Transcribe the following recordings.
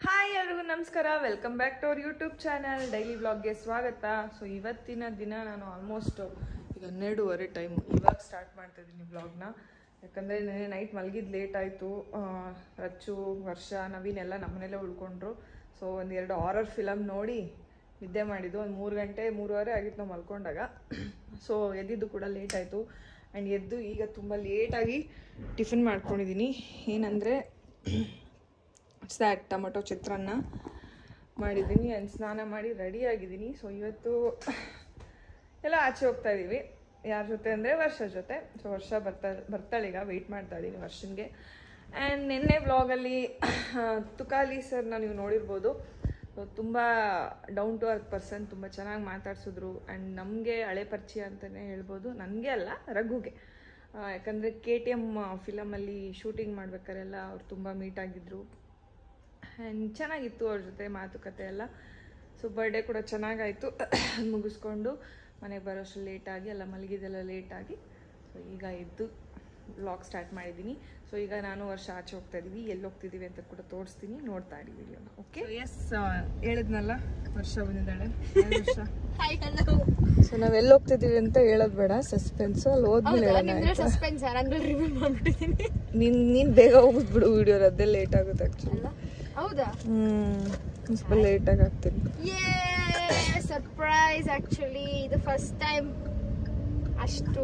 Hi ಎಲ್ರಿಗೂ ನಮಸ್ಕಾರ welcome back to our YouTube channel daily ವ್ಲಾಗ್ಗೆ ಸ್ವಾಗತ ಸೊ ಇವತ್ತಿನ ದಿನ ನಾನು ಆಲ್ಮೋಸ್ಟ್ ಈಗ ಹನ್ನೆರಡೂವರೆ ಟೈಮು ಇವಾಗ ಸ್ಟಾರ್ಟ್ ಮಾಡ್ತಾ ಇದ್ದೀನಿ ವ್ಲಾಗ್ನ ಯಾಕಂದರೆ ನೆನೆ ನೈಟ್ ಮಲಗಿದ್ದು ಲೇಟ್ ಆಯಿತು ರಚ್ಚು ವರ್ಷ ನವೀನ್ ಎಲ್ಲ ನಮ್ಮನೆಲ್ಲೇ ಉಳ್ಕೊಂಡ್ರು ಸೊ ಒಂದೆರಡು ಹಾರರ್ ಫಿಲಮ್ ನೋಡಿ ನಿದ್ದೆ ಮಾಡಿದ್ದು ಒಂದು ಮೂರು ಗಂಟೆ ಮೂರುವರೆ ಆಗಿತ್ತು ನಾವು ಮಲ್ಕೊಂಡಾಗ ಸೊ ಎದ್ದಿದ್ದು ಕೂಡ ಲೇಟ್ ಆಯಿತು ಆ್ಯಂಡ್ ಎದ್ದು ಈಗ ತುಂಬ ಲೇಟಾಗಿ ಟಿಫಿನ್ ಮಾಡ್ಕೊಂಡಿದ್ದೀನಿ ಏನಂದರೆ ಸ್ಯಾಟ್ ಟೊಮೊಟೊ ಚಿತ್ರಾನ್ನ ಮಾಡಿದ್ದೀನಿ ಆ್ಯಂಡ್ ಸ್ನಾನ ಮಾಡಿ ರೆಡಿ ಆಗಿದ್ದೀನಿ ಸೊ ಇವತ್ತು ಎಲ್ಲ ಆಚೆ ಹೋಗ್ತಾ ಇದ್ದೀವಿ ಯಾರ ಜೊತೆ ಅಂದರೆ ವರ್ಷ ಜೊತೆ ಸೊ ವರ್ಷ ಬರ್ತಾ ಬರ್ತಾಳೀಗ ವೆಯ್ಟ್ ಮಾಡ್ತಾ ಇದ್ದೀನಿ ವರ್ಷನ್ಗೆ ಆ್ಯಂಡ್ ನಿನ್ನೆ ವ್ಲಾಗಲ್ಲಿ ತುಕಾಲಿ ಸರ್ನ ನೀವು ನೋಡಿರ್ಬೋದು ತುಂಬ ಡೌನ್ ಟು ಅರ್ತ್ ಪರ್ಸನ್ ತುಂಬ ಚೆನ್ನಾಗಿ ಮಾತಾಡ್ಸಿದ್ರು ಆ್ಯಂಡ್ ನಮಗೆ ಹಳೆ ಪರಿಚಯ ಅಂತಲೇ ಹೇಳ್ಬೋದು ನನಗೆ ಅಲ್ಲ ರಘುಗೆ ಯಾಕಂದರೆ ಕೆ ಟಿ ಎಮ್ ಫಿಲಮಲ್ಲಿ ಶೂಟಿಂಗ್ ಮಾಡ್ಬೇಕಾರೆಲ್ಲ ಅವ್ರು ತುಂಬ ಮೀಟ್ ಆಗಿದ್ರು ಆ್ಯಂಡ್ ಚೆನ್ನಾಗಿತ್ತು ಅವ್ರ ಜೊತೆ ಮಾತುಕತೆ ಎಲ್ಲ ಸೊ ಬರ್ಡೇ ಕೂಡ ಚೆನ್ನಾಗಾಯಿತು ಮುಗಿಸ್ಕೊಂಡು ಮನೆಗೆ ಬರೋಷ್ಟು ಲೇಟಾಗಿ ಎಲ್ಲ ಮಲಗಿದೆಲ್ಲ ಲೇಟಾಗಿ ಸೊ ಈಗ ಎದ್ದು ವ್ಲಾಗ್ ಸ್ಟಾರ್ಟ್ ಮಾಡಿದ್ದೀನಿ ಸೊ ಈಗ ನಾನು ವರ್ಷ ಆಚೆ ಹೋಗ್ತಾ ಇದ್ದೀವಿ ಎಲ್ಲಿ ಹೋಗ್ತಿದ್ದೀವಿ ಅಂತ ಕೂಡ ತೋರಿಸ್ತೀನಿ ನೋಡ್ತಾ ಇದ್ದೀವಿ ವಿಡಿಯೋನ ಓಕೆ ಎಸ್ ಹೇಳಿದ್ನಲ್ಲ ವರ್ಷ ಬಂದಿದ್ದಾಳೆ ವರ್ಷ ಸೊ ನಾವು ಎಲ್ಲಿ ಹೋಗ್ತಿದ್ದೀವಿ ಅಂತ ಹೇಳೋದು ಬೇಡ ಸಸ್ಪೆನ್ಸ್ ಅಲ್ಲಿ ಹೋದ್ಮೇಲೆ ಹೇಳೋಣ ಆಯ್ತಾ? ಸಸ್ಪೆನ್ಸ್ ಹಂಗಲ್ ರಿವೀಲ್ ಮಾಡ್ಬಿಟ್ಟಿದ್ದೀನಿ ನೀನ್ ನೀನ್ ಬೇಗ ಹೋಗ್ಬಿಟ್ಬಿಡು ವಿಡಿಯೋ ಅದೇ ಲೇಟ್ ಆಗುತ್ತೆ ಆಕ್ಚುಲಿ ಹೌದಾ ಹ್ಮ್ ಒಂದ್ ಸ್ವಲ್ಪ ಲೇಟ್ ಆಗಿ ಆಗ್ತೀನಿ ಯೇ ಸರ್ಪ್ರೈಸ್ ಆಕ್ಚುಲಿ ಇದು ಫಸ್ಟ್ ಟೈಮ್ ಅಷ್ಟು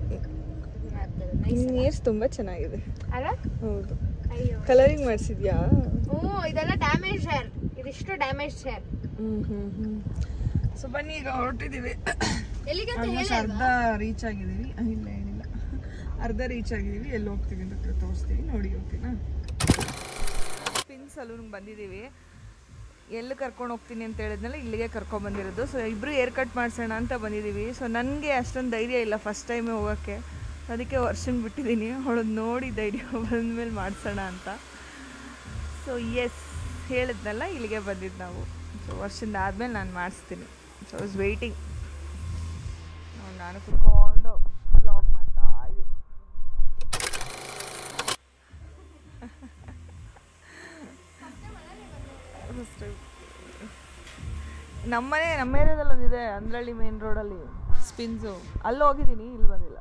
ನಿನ್ ಇಯರ್ಸ್ ತುಂಬಾ ಚೆನ್ನಾಗಿದೆ ಅಲ್ಲ ಹೌದು ಅಯ್ಯೋ ಕಲರಿಂಗ್ ಮಾಡಿಸಿದ್ಯಾ ಹ್ಞೂ ಇದೆಲ್ಲ ಡ್ಯಾಮೇಜ್ ಹೇರ್ ಇದಿಷ್ಟು ಡ್ಯಾಮೇಜ್ ಹೇರ್ ಹ್ಮ್ ಹ್ಮ್ ಹ್ಮ್ ಸೊ ಬನ್ನಿ ಈಗ ಹೊರಟಿದೀವಿ ಎಲ್ಲಿಗೆ ಅಂತ ಆಲ್ಮೋಸ್ಟ್ ಹೇಳಿ ಅರ್ಧ ರೀಚ್ ಆಗಿದೀವಿ ಆ, ಇಲ್ಲ ಏನಿಲ್ಲ ಅರ್ಧ ರೀಚ್ ಆಗಿದೀವಿ ಎಲ್ಲಿ ಹೋಗ್ತೀವಿ ಅಂತ ಕೂಡ ತೋರಿಸ್ತೀವಿ ನೋಡಿ ಓಕೆನಾ ಸ್ಪಿನ್ ಸಲೂನ್ಗೆ ಬಂದಿದ್ದೀವಿ ಎಲ್ಲಿ ಕರ್ಕೊಂಡು ಹೋಗ್ತೀನಿ ಅಂತ ಹೇಳಿದ್ನಲ್ಲ ಇಲ್ಲಿಗೆ ಕರ್ಕೊಂಡು ಬಂದಿರೋದು ಸೊ ಇಬ್ಬರು ಏರ್ ಕಟ್ ಮಾಡಿಸೋಣ ಅಂತ ಬಂದಿದ್ದೀವಿ ಸೊ ನನಗೆ ಅಷ್ಟೊಂದು ಧೈರ್ಯ ಇಲ್ಲ ಫಸ್ಟ್ ಟೈಮೇ ಹೋಗೋಕ್ಕೆ ಅದಕ್ಕೆ ವರ್ಷನ್ ಬಿಟ್ಟಿದ್ದೀನಿ ಅವಳನ್ನ ನೋಡಿ ಧೈರ್ಯ ಬಂದಮೇಲೆ ಮಾಡಿಸೋಣ ಅಂತ ಸೊ ಎಸ್ ಹೇಳಿದ್ನಲ್ಲ ಇಲ್ಲಿಗೆ ಬಂದಿದ್ದು ನಾವು ಸೊ ವರ್ಷದಿಂದ ಆದಮೇಲೆ ನಾನು ಮಾಡಿಸ್ತೀನಿ ಸೊ ಇಸ್ ವೆಯ್ಟಿಂಗ್ ನಾನು ಕುತ್ಕೊಂಡು ಬ್ಲಾಗ್ ಮಾಡ್ತಾ ಇದ್ದೀನಿ ನಮ್ಮನೆ ನಮ್ಮ ಏರಿಯಾದಲ್ಲಿ ಒಂದಿದೆ ಅಂದ್ರಳ್ಳಿ ಮೇನ್ ರೋಡಲ್ಲಿ ಸ್ಪಿನ್ಸು ಅಲ್ಲಿ ಹೋಗಿದ್ದೀನಿ ಇಲ್ಲಿ ಬಂದಿಲ್ಲ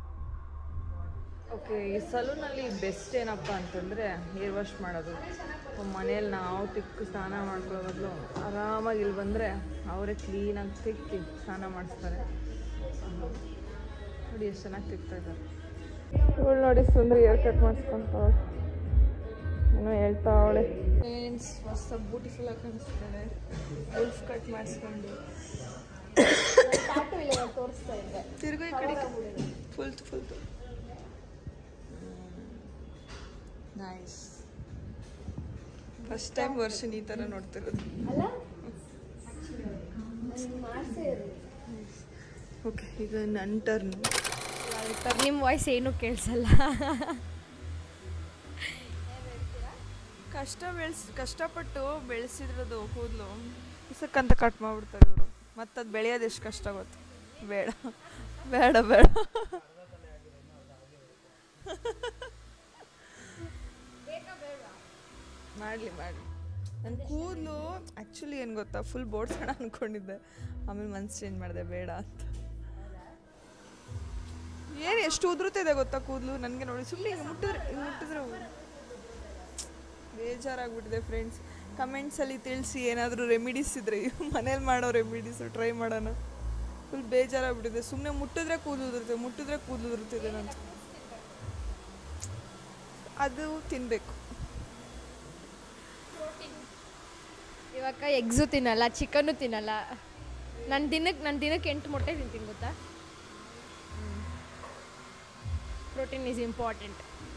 ಓಕೆ ಈ ಸಲೂನಲ್ಲಿ ಬೆಸ್ಟ್ ಏನಪ್ಪ ಅಂತಂದರೆ ಹೇರ್ ವಾಶ್ ಮಾಡೋದು ಮನೇಲಿ ನಾವು ತಿಕ್ಕು ಸ್ನಾನ ಮಾಡ್ಕೊಳ್ಳೋ ಬದಲು ಆರಾಮಾಗಿ ಇಲ್ಲಿ ಬಂದರೆ ಅವರೇ ಕ್ಲೀನಾಗಿ ತಿಕ್ಕಿ ಸ್ನಾನ ಮಾಡಿಸ್ತಾರೆ ನೋಡಿ ಎಷ್ಟು ಚೆನ್ನಾಗಿ ತಿಕ್ತಾ ಇದ್ದಾರೆ ಇವಳು ನೋಡಿ ಸುಂದರಿ ಹೇರ್ ಕಟ್ ಮಾಡಿಸ್ಕೊಂತಾವಳೆ ಏನೋ ಹೇಳ್ತಾ ಅವಳೆ ಮೀನ್ಸ್ ಹೊಸ ಬ್ಯೂಟಿಫುಲ್ ಆಗಿ ಕಾಣಿಸ್ತಾಳೆ ಉಲ್ಫ್ ಕಟ್ ಮಾಡಿಸ್ಕೊಂಡು ಟ್ಯಾಟು ಇಲ್ಲ ತೋರಿಸ್ತಾ ಇದ್ದೆ ತಿರ್ಗೋ ಈ ಕಡೆ full full nice first time version ಈ ಥರ ನೋಡ್ತಿರೋದು ಅಲ್ಲ ಮಾಡಿಸೇ ಓಕೆ ಈಗ ನನ್ನ ಟರ್ನು ನಿಮ್ಮ ವಾಯ್ಸ್ ಏನೂ ಕೇಳಿಸಲ್ಲ ಕಷ್ಟ ಬೆಳೆಸ್ ಕಷ್ಟಪಟ್ಟು ಬೆಳೆಸಿದ್ರದು ಕೂದಲು ಇಸಕ್ಕಂತ ಕಟ್ ಮಾಡ್ಬಿಡ್ತಾರೆ ಇವರು ಮತ್ತು ಅದು ಬೆಳೆಯೋದು ಎಷ್ಟು ಕಷ್ಟ ಗೊತ್ತು ಬೇಡ ಬೇಡ ಬೇಡ ಮಾಡಲಿ ಮಾಡಲಿ ನನ್ನ ಕೂದಲು ಆ್ಯಕ್ಚುಲಿ ಏನು ಗೊತ್ತಾ ಫುಲ್ ಬೋಡ್ಸೋಣ ಅಂದ್ಕೊಂಡಿದ್ದೆ ಆಮೇಲೆ ಮನ್ಸು ಚೇಂಜ್ ಮಾಡಿದೆ ಬೇಡ ಅಂತ ಏನು ಎಷ್ಟು ಉದುರುತ್ತಿದೆ ಗೊತ್ತಾ ಕೂದಲು ನನಗೆ ನೋಡಿ ಸುಮ್ಮನೆ ಹಿಂಗೆ ಮುಟ್ಟಿದ್ರೆ ಹಿಂಗೆ ಮುಟ್ಟಿದ್ರೆ ಬೇಜಾರಾಗ್ಬಿಟ್ಟಿದೆ ಫ್ರೆಂಡ್ಸ್ ಕಮೆಂಟ್ಸಲ್ಲಿ ತಿಳಿಸಿ ಏನಾದರೂ ರೆಮಿಡೀಸ್ ಇದ್ರೆ ಮನೇಲಿ ಮಾಡೋ ರೆಮಿಡೀಸು ಟ್ರೈ ಮಾಡೋಣ ಫುಲ್ ಬೇಜಾರಾಗ್ಬಿಟ್ಟಿದೆ ಸುಮ್ಮನೆ ಮುಟ್ಟಿದ್ರೆ ಕೂದಲು ಉದುರುತ್ತೆ ಮುಟ್ಟಿದ್ರೆ ಕೂದಲು ಉದುರುತ್ತಿದೆ ನಂತ ಅದು ತಿನ್ನಬೇಕು ಇವಾಗ ಎಗ್ಸು ತಿನ್ನಲ್ಲ ಚಿಕನ್ನು ತಿನ್ನಲ್ಲ ನನ್ನ ದಿನಕ್ಕೆ ನನ್ನ ದಿನಕ್ಕೆ ಎಂಟು ಮೊಟ್ಟೆ ತಿಂತೀನಿ ಗೊತ್ತಾ ಪ್ರೋಟೀನ್ ಈಸ್ ಇಂಪಾರ್ಟೆಂಟ್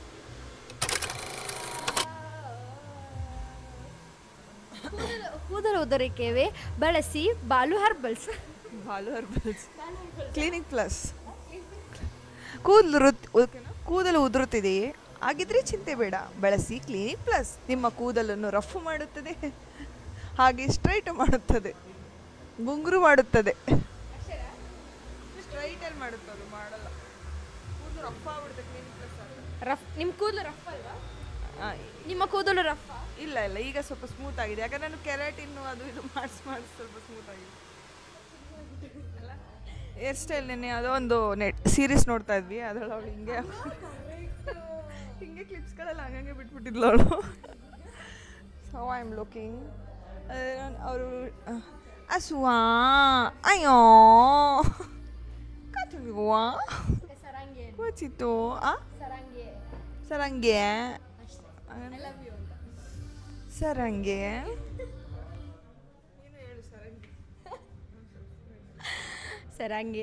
ಕೂದಲು ಉದರಿಕೆವೆ ಬಳಸಿ ಬಾಲು ಹರ್ಬಲ್ಸ್ ಹಾಲು ಹರ್ಬಲ್ಸ್ ಕ್ಲಿನಿಕ್ ಪ್ಲಸ್ ಕೂದಲು ಕೂದಲು ಉದುರುತ್ತಿದೆಯೇ ಹಾಗಿದ್ರೆ ಚಿಂತೆ ಬೇಡ ಬಳಸಿ ಕ್ಲಿನಿಕ್ ಪ್ಲಸ್ ನಿಮ್ಮ ಕೂದಲನ್ನು ರಫ್ ಮಾಡುತ್ತದೆ ಹಾಗೆ ಸ್ಟ್ರೈಟ್ ಮಾಡುತ್ತದೆ ಗುಂಗುರು ಮಾಡುತ್ತದೆ ಸ್ಟ್ರೈಟಲ್ಲಿ ಮಾಡುತ್ತದೆ ಮಾಡಲ್ಲ ಕೂದಲು ರಫ್ ಆಗ್ಬಿಡುತ್ತೆ ಕ್ಲಿನಿಕ್ ಪ್ಲಸ್ ರಫ್ ನಿಮ್ಮ ಕೂದಲು ರಫ್ ಅಲ್ವಾ ಆ, ನಿಮ್ಮ ಕೂದಲು ರಫ್ ಇಲ್ಲ ಇಲ್ಲ ಈಗ ಸ್ವಲ್ಪ ಸ್ಮೂತ್ ಆಗಿದೆ ಯಾಕಂದ್ರೆ ನಾನು ಕೆರಾಟಿನ್ನು ಅದು ಇದು ಮಾಡಿಸ್ ಮಾಡಿಸ್ ಸ್ವಲ್ಪ ಸ್ಮೂತ್ ಆಗಿದೆ ಹೇರ್ ಸ್ಟೈಲ್ ನೆನ್ನೆ ಯಾವುದೋ ಒಂದು ನೆಟ್ ಸೀರೀಸ್ ನೋಡ್ತಾ ಇದ್ವಿ ಅದ್ರಲ್ಲಿ ಅವಳು ಹಿಂಗೆ ಹಿಂಗೆ ಕ್ಲಿಪ್ಸ್ಗಳೆಲ್ಲ ಹಂಗಂಗೆ ಬಿಟ್ಬಿಟ್ಟಿದ್ಲು ಅವಳು ಸೊ ಐ ಆಮ್ ಲುಕಿಂಗ್ ಅವರು ಅಸುವಾ ಅಯ್ಯೋ ಕಾತುವಾ ಸರಂಗೆ ಕೂಚಿತ್ತು ಆ ಸರಂಗೆ ಸರಂಗೆ ಐ ಲವ್ ಯು ಅಂತ ಸರಂಗೆ ಸರಂಗೆ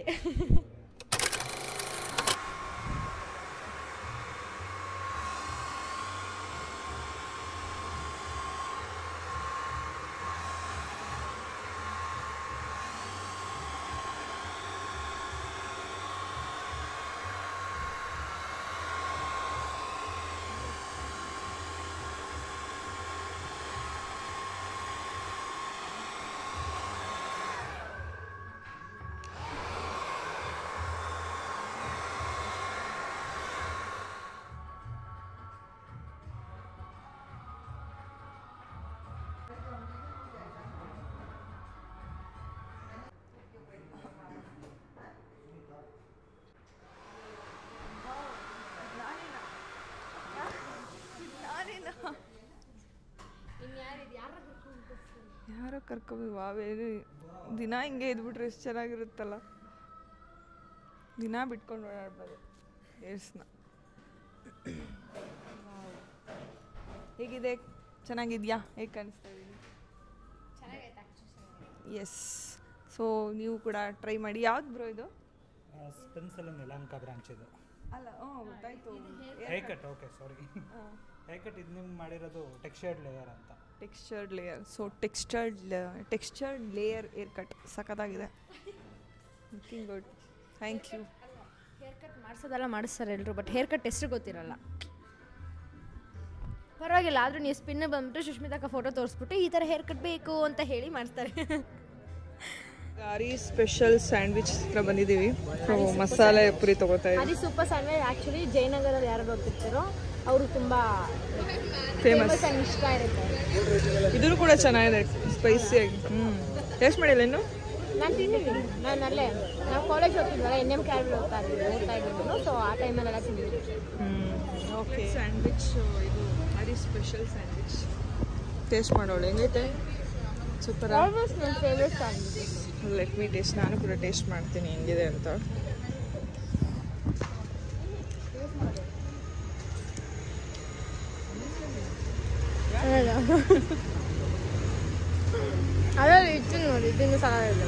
ಯಾರೋ ಕರ್ಕೋಬೇಕು ವಾವೇರಿ ದಿನ ಹಿಂಗೆ ಇದ್ಬಿಟ್ರೆ ಎಷ್ಟು ಚೆನ್ನಾಗಿರುತ್ತಲ್ಲ ದಿನ ಬಿಟ್ಕೊಂಡು ಓಡಾಡ್ಬೋದು ಏರ್ಸ್ನ ಹೇಗಿದೆ ಚೆನ್ನಾಗಿದ್ಯಾ ಹೇಗೆ ಕಾಣಿಸ್ತಾ ಇದ್ದೀನಿ ಎಸ್ ಸೊ ನೀವು ಕೂಡ ಟ್ರೈ ಮಾಡಿ ಯಾವ್ದು ಬ್ರೋ ಇದು ಸ್ಪೆನ್ಸಲ್ ಯಲಹಂಕ ಬ್ರಾಂಚ್ ಇದು ಅಲ್ಲ ಹ್ಞೂ ಗೊತ್ತಾಯ್ತು hair cut okay sorry hair cut ಇದು ನಿಮ್ಗೆ ಮಾಡಿರೋದು ಟೆಕ್ಸ್ಚರ್ಡ್ ಲೇಯರ್ ಅಂತ textured layer so textured textured layer hair cut ಸಖತ್ತಾಗಿದೆ looking good thank you hair cut ಮಾಡಿಸೋದೆಲ್ಲ ಮಾಡಿಸ್ತಾರೆ ಎಲ್ಲರೂ ಬಟ್ ಹೇರ್ ಕಟ್ ಹೆಸರು ಗೊತ್ತಿರಲ್ಲ ಪರವಾಗಿಲ್ಲ ಆದರೂ ನೀವು ಸ್ಪಿನ್ ಬಂದ್ಬಿಟ್ಟು ಸುಷ್ಮಿತಾಕ ಫೋಟೋ ತೋರಿಸ್ಬಿಟ್ಟು ಈ ಥರ ಹೇರ್ ಕಟ್ ಬೇಕು ಅಂತ ಹೇಳಿ ಮಾಡಿಸ್ತಾರೆ ಗಾರಿ ಸ್ಪೆಷಲ್ ಸ್ಯಾಂಡ್ವಿಚ್ ಹತ್ರ ಬಂದಿದ್ದೀವಿ ಸೊ ಮಸಾಲೆ ಪುರಿ ತಗೋತಾ ಇದ್ದೀವಿ ಅದಿ ಸೂಪರ್ ಸ್ಯಾಂಡ್ವಿಚ್ ಆ್ಯಕ್ಚುಲಿ ಜಯನಗರಲ್ಲಿ ಯಾರು ಹೋಗ್ತಿರ್ತಾರೋ ಅವರು ತುಂಬ ಫೇಮಸ್ ಫೇಮಸ್ ಆ್ಯಂಡ್ ಇಷ್ಟ ಇರುತ್ತೆ ಇದೂ ಕೂಡ ಚೆನ್ನಾಗಿದೆ ಸ್ಪೈಸಿಯಾಗಿ ಹ್ಞೂ ಟೇಸ್ಟ್ ಮಾಡಿಲ್ಲ ಇನ್ನು ನಾನು ತಿಂದಿದ್ದೀನಿ ನಾನು ಅಲ್ಲೇ ನಾವು ಕಾಲೇಜ್ ಹೋಗ್ತಿದ್ವಲ್ಲ ಎನ್ ಎಮ್ ಕ್ಯಾಬ್ ಹೋಗ್ತಾ ಇದ್ವಿ ಓದ್ತಾ ಇದ್ದೀನಿ ಸೊ ಆ ಟೈಮಲ್ಲೆಲ್ಲ ತಿಂದಿದ್ದೀನಿ ಓಕೆ ಸ್ಯಾಂಡ್ವಿಚ್ ಇದು ಗಾರಿ ಸ್ಪೆಷಲ್ ಸ್ಯಾಂಡ್ವಿಚ್ ಟೇಸ್ಟ್ ಮಾಡೋಳು ಹೆಂಗೈತೆ ಸೂಪರ್ ಆಲ್ಮೋಸ್ಟ್ ನನ್ನ favourite sandwich let me taste ನಾನು ಕೂಡ ಟೇಸ್ಟ್ ಮಾಡ್ತೀನಿ ಹೆಂಗಿದೆ ಅಂತ ಅದರಲ್ಲಿ ಇಟ್ಟು ನೋಡಿ ಇದನ್ನು ಚೆನ್ನಾಗಿದೆ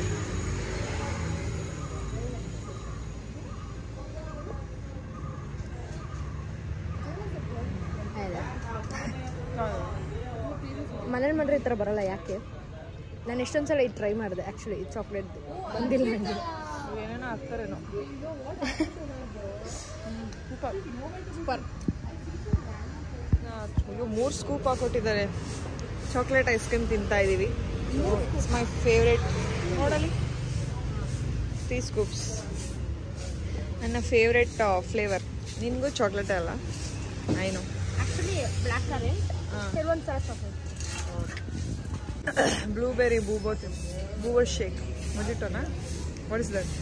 ಮನೇಲಿ ಮಾಡ್ರೆ ಈ ಥರ ಬರಲ್ಲ ಯಾಕೆ ನಾನು ಎಷ್ಟೊಂದು ಸಲ ಇದು ಟ್ರೈ ಮಾಡಿದೆ ಆ್ಯಕ್ಚುಲಿ ಇದು ಚಾಕ್ಲೇಟ್ ಬಂದಿಲ್ಲ ನನಗೆ ಏನೇನೋ ಹಾಕ್ತಾರೇನೋ ಸೂಪರ್ ಅಯ್ಯೋ ಮೂರು ಸ್ಕೂಪ್ ಹಾಕೊಟ್ಟಿದ್ದಾರೆ ಚಾಕ್ಲೇಟ್ ಐಸ್ ಕ್ರೀಮ್ ತಿಂತಾ ಇದ್ದೀವಿ ಇಟ್ಸ್ ಮೈ ಫೇವ್ರೆಟ್ ನೋಡಲಿ ತ್ರೀ ಸ್ಕೂಪ್ಸ್ ನನ್ನ ಫೇವ್ರೆಟ್ ಫ್ಲೇವರ್ ನಿನಗೂ ಚಾಕ್ಲೇಟ್ ಅಲ್ಲ ಐನು ಆ್ಯಕ್ಚುಲಿ ಬ್ಲ್ಯಾಕ್ ಕರೆಂಟ್ ಹಾಂ ಕೆಲವೊಂದು ಸಲ ಚಾಕ್ಲೇಟ್ ಬ್ಲೂಬೆರಿ ಬೂಬೋ ತಿನ್ ಬೂಬೋ ಶೇಕ್ ಮೊಜಿಟೋನಾ what is that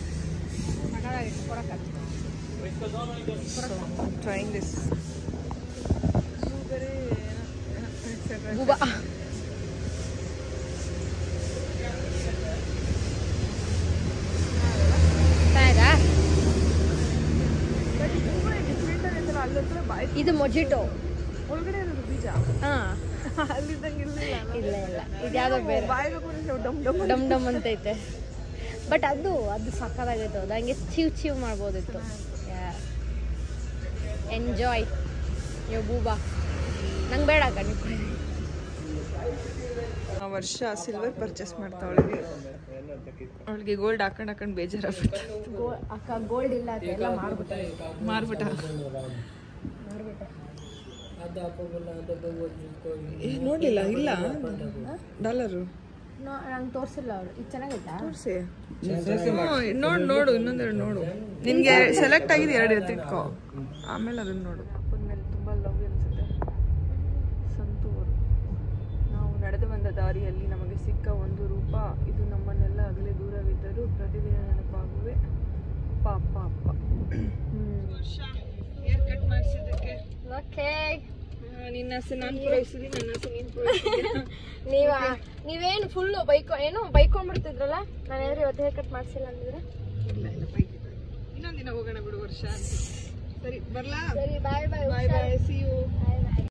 trying this blueberry boba ಆಯ್ತಾ ಇದು ಮೊಜಿಟೋ ಒಳಗಡೆ ಇರೋದು ಬೀಜ ಹಾಂ ಅಲ್ಲಿದ್ದಂಗೆ ಇರಲಿಲ್ಲ ಇಲ್ಲ ಇಲ್ಲ ಇದು ಯಾವುದೋ ಬೇರೆ ಬಾಯಿಗೆ ಹಾಕೊಂಡ್ರೆ ಡಮ್ ಡಮ್ ಡಮ್ ಡಮ್ ಅಂತೈತೆ ಬಟ್ ಅದು ಅದು ಸಕ್ಕದಾಗೈತೆ ಅದು ಹಂಗೆ ಚೀವ್ ಚೀವ್ ಮಾಡ್ಬೋದಿತ್ತು ಎಂಜಾಯ್ ಯೋ ಬೂಬಾ ನಂಗೆ ಬೇಡ ಕಣಿ ಆ ವರ್ಷ ಸಿಲ್ವರ್ ಪರ್ಚೇಸ್ ಮಾಡ್ತಾ ಅವಳಿಗೆ ಅವಳಿಗೆ ಗೋಲ್ಡ್ ಹಾಕೊಂಡು ಹಾಕೊಂಡು ಬೇಜಾರಾಗ್ಬಿಟ್ಟು ಗೋ ಅಕ್ಕ ಗೋಲ್ಡ್ ಇಲ್ಲ ಅದೆಲ್ಲ ಮಾಡ್ಬಿಟ್ಟೆ ಮಾರ್ಬಿಟ್ಟ ಮಾಡ್ಬಿಟ್ಟೆ ಏ, ನೋಡ್ಲಿಲ್ಲ ಇಲ್ಲ ಡಾಲರು ನೋ ನಂಗೆ ತೋರಿಸಿಲ್ಲ ಅವಳು ಇದು ಚೆನ್ನಾಗೈತಾ ತೋರಿಸಿ ನೋಡು ನೋಡು ಇನ್ನೊಂದೆರಡು ನೋಡು ನಿನಗೆ ಸೆಲೆಕ್ಟ್ ಆಗಿದೆ ಎರಡು ಎತ್ತಿಟ್ಕೋ ಆಮೇಲೆ ಅದನ್ನ ನೋಡು ಮೇಲೆ ತುಂಬ ಲವ್ ಅನ್ಸುತ್ತೆ ದಾರಿಯಲ್ಲಿ ನಮಗೆ ಸಿಕ್ಕ ಒಂದು ರೂಪ ಇದು ನಮ್ಮನ್ನೆಲ್ಲ ಅಗಲೇ ದೂರವಿದ್ದರೂ ಪ್ರತಿದಿನ ನೆನಪಾಗುವೆ ಪಾಪ ಅಪ್ಪ ಹೇರ್ ಕಟ್ ಮಾಡಿಸಿದ್ದಕ್ಕೆ ಓಕೆ ನಿನ್ನ ಹೆಸರು ನಾನು ಪೂರೈಸಿದಿ ನನ್ನ ಹೆಸರು ನೀನು ಪೂರೈಸಿದ್ಯಾ ನೀವ ನೀವೇನು ಫುಲ್ಲು ಬೈಕೊ ಏನು ಬೈಕೊಂಡ್ಬಿಡ್ತಿದ್ರಲ್ಲ ನಾನು ಏನಾದ್ರು ಇವತ್ತು ಹೇರ್ ಕಟ್ ಮಾಡಿಸಿಲ್ಲ ಅಂದಿದ್ರೆ ಇಲ್ಲ ಇಲ್ಲ ಬೈಕ್ ಇನ್ನೊಂದಿನ ಹೋಗೋಣ ಬಿಡು ವರ್ಷ ಅಂತ ಸರಿ ಬರ್ಲಾ ಸರಿ ಬಾಯ್ ಬಾಯ್ ಬಾಯ್ bye see you bye bye